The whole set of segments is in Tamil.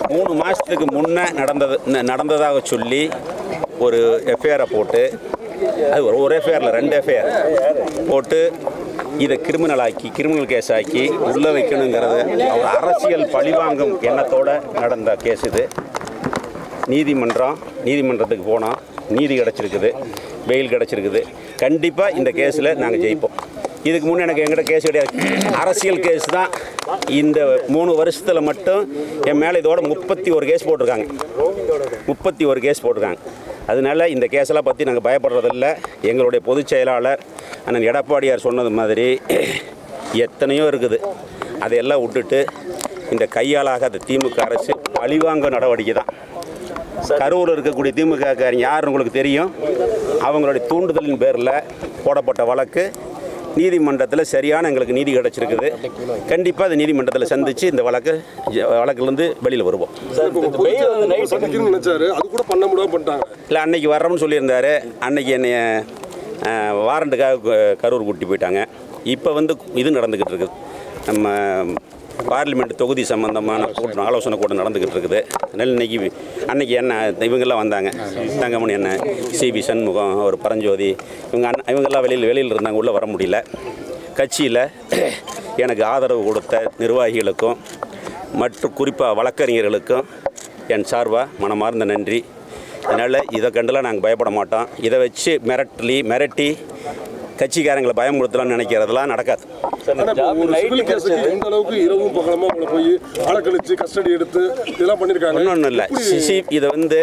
மூணு மாதத்துக்கு முன்னே நடந்தது ந- நடந்ததாக சொல்லி ஒரு எஃப்ஐஆரை போட்டு அது ஒரு- ஒரு எஃப்ஐஆரில் ரெண்டு எஃப்ஐஆர் போட்டு இதை கிரிமினல் ஆக்கி கிரிமினல் கேஸ் ஆக்கி உள்ளே வைக்கணுங்கிறது ஒரு அரசியல் பழிவாங்கும் எண்ணத்தோட நடந்த கேஸ் இது நீதிமன்றம் நீதிமன்றத்துக்கு போனோம் நீதி கிடச்சிருக்குது பெயில் கிடச்சிருக்குது கண்டிப்பாக இந்த கேஸில் நாங்கள் ஜெயிப்போம் இதுக்கு முன்னே எனக்கு எங்கிட்ட கேஸ் கிடையாது அரசியல் கேஸ் தான் இந்த மூணு வருஷத்தில் மட்டும் என் மேலே இதோட முப்பத்தி ஒரு கேஸ் போட்டிருக்காங்க முப்பத்தி ஒரு கேஸ் போட்டிருக்காங்க அதனால இந்த கேஸெல்லாம் பற்றி நாங்கள் பயப்படுறதில்ல எங்களுடைய பொதுச் செயலாளர் அண்ணன் எடப்பாடியார் சொன்னது மாதிரி எத்தனையோ இருக்குது அதையெல்லாம் விட்டுட்டு இந்த கையாளாகாத திமுக அரசு பழிவாங்க நடவடிக்கை தான் கரூரில் இருக்கக்கூடிய திமுக காரங்க யார் உங்களுக்கு தெரியும் அவங்களுடைய தூண்டுதலின் பேரில் போடப்பட்ட வழக்கு நீதிமன்றத்தில் சரியான எங்களுக்கு நீதி கிடச்சிருக்குது கண்டிப்பாக அது நீதிமன்றத்தில் சந்தித்து இந்த வழக்கு ஜ- வழக்குலேருந்து வெளியில் வருவோம் சந்திக்கணும்னு நினைச்சாரு அது கூட பண்ண முடியாம பண்ணிட்டாங்க இல்லை அன்னைக்கு வர்றோம்னு சொல்லியிருந்தாரு அன்னைக்கு என்னைய அஹ், வாரண்டுக்காக க- கரூர் கூட்டி போயிட்டாங்க இப்போ வந்து இது நடந்துக்கிட்டு இருக்குது நம்ம பார்லிமெண்ட் தொகுதி சம்பந்தமான கூட்டம் ஆலோசனை கூட்டம் நடந்துக்கிட்டு இருக்குது அதனால் இன்னைக்கு அன்னைக்கு என்ன இவங்கெல்லாம் வந்தாங்க தங்கமணி என்ன சிபி சண்முகம் ஒரு பரஞ்சோதி இவங்க அண்ணன் இவங்கெல்லாம் வெளியில் வெளியில் இருந்தாங்க உள்ளே வர முடியல கட்சியில் எனக்கு ஆதரவு கொடுத்த நிர்வாகிகளுக்கும் மற்றும் குறிப்பாக வழக்கறிஞர்களுக்கும் என் சார்பாக மனமார்ந்த நன்றி அதனால் இதை கண்டுலாம் நாங்கள் பயப்பட மாட்டோம் இதை வச்சு மிரட்டலி மிரட்டி கட்சிக்காரங்களை பயமுறுத்தலாம்னு நினைக்கிறதெல்லாம் நடக்காது ஆனா இப்போ ஒரு சிவில் கேஸுக்கு எந்த அளவுக்கு இரவும் பகலமா உங்களை போய் ஆளக்கழிச்சு கஸ்டடி எடுத்து இதெல்லாம் பண்ணிருக்காங்க ஒன்றும் இல்லை சிசி இதை வந்து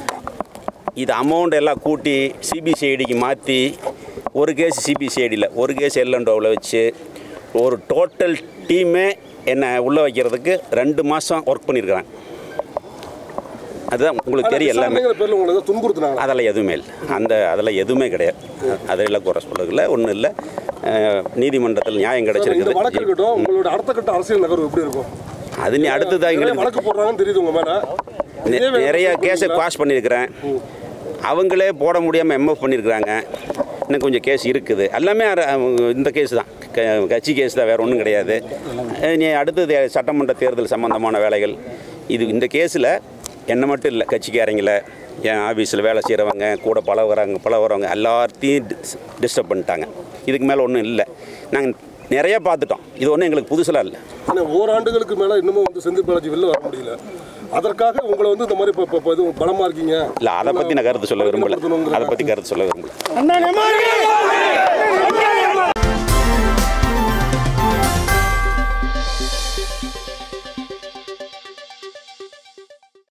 இது அமௌண்ட் எல்லாம் கூட்டி சிபிசிஐடிக்கு மாற்றி ஒரு கேஸ் சிபிசிஐடியில் ஒரு கேஸ் எல்என்டோவில் வச்சு ஒரு டோட்டல் டீமே என்னை உள்ளே வைக்கிறதுக்கு ரெண்டு மாதம் ஒர்க் பண்ணியிருக்கிறேன் அதுதான் உங்களுக்கு தெரியும் எல்லாமே விசாரணைங்கிற பேர்ல உங்களை ஏதோ துன்புறுத்துனாங்க அதெல்லாம் எதுவுமே இல்லை அந்த அதெல்லாம் எதுவுமே கிடையாது அதெல்லாம் குறை சொல்லல ஒன்றும் இல்லை அஹ், நீதிமன்றத்தில் நியாயம் இந்த கிடைச்சிருக்குது வழக்கு இருக்கட்டும் உங்களோட அடுத்த கட்ட அரசியல் நகர்வு எப்படி இருக்கும் அது நீ அடுத்ததாக நிறைய எங்களுக்கு வழக்கு போடுறாங்கன்னு தெரியுது உங்க மேல நெ- இதே வேலை நிறைய கேஸை பாஸ் பண்ணியிருக்கிறேன் அவங்களே போட முடியாமல் எம்எஃப் பண்ணியிருக்கிறாங்க இன்னும் கொஞ்சம் கேஸ் இருக்குது எல்லாமே அர- அவங்க இந்த கேஸ் தான் க- கட்சி கேஸ் தான் வேறு ஒன்றும் கிடையாது அஹ் நீ அடுத்தது சட்டமன்ற தேர்தல் சம்பந்தமான வேலைகள் இது இந்த கேஸில் என்ன மட்டும் இல்லை கட்சிக்காரங்கள என் ஆஃபீஸில் வேலை செய்கிறவங்க கூட பழகுறவங்க பழகுறவங்க எல்லாத்தையும் டிஸ்டர்ப் பண்ணிட்டாங்க இதுக்கு மேலே ஒன்றும் இல்லை நாங்கள் நிறைய பார்த்துட்டோம் இது ஒன்றும் எங்களுக்கு புதுசெலாம் இல்லை ஆனா ஓராண்டுகளுக்கு மேல இன்னமும் வந்து செந்தில் பாலாஜி வெளில வர முடியல அதற்காக உங்களை வந்து இந்த மாதிரி இப்போ இப்போ இது பலமா இருக்கீங்க இல்லை அதை பற்றி நான் கருத்து சொல்ல விரும்பல அதை பற்றி கருத்து சொல்ல விரும்பல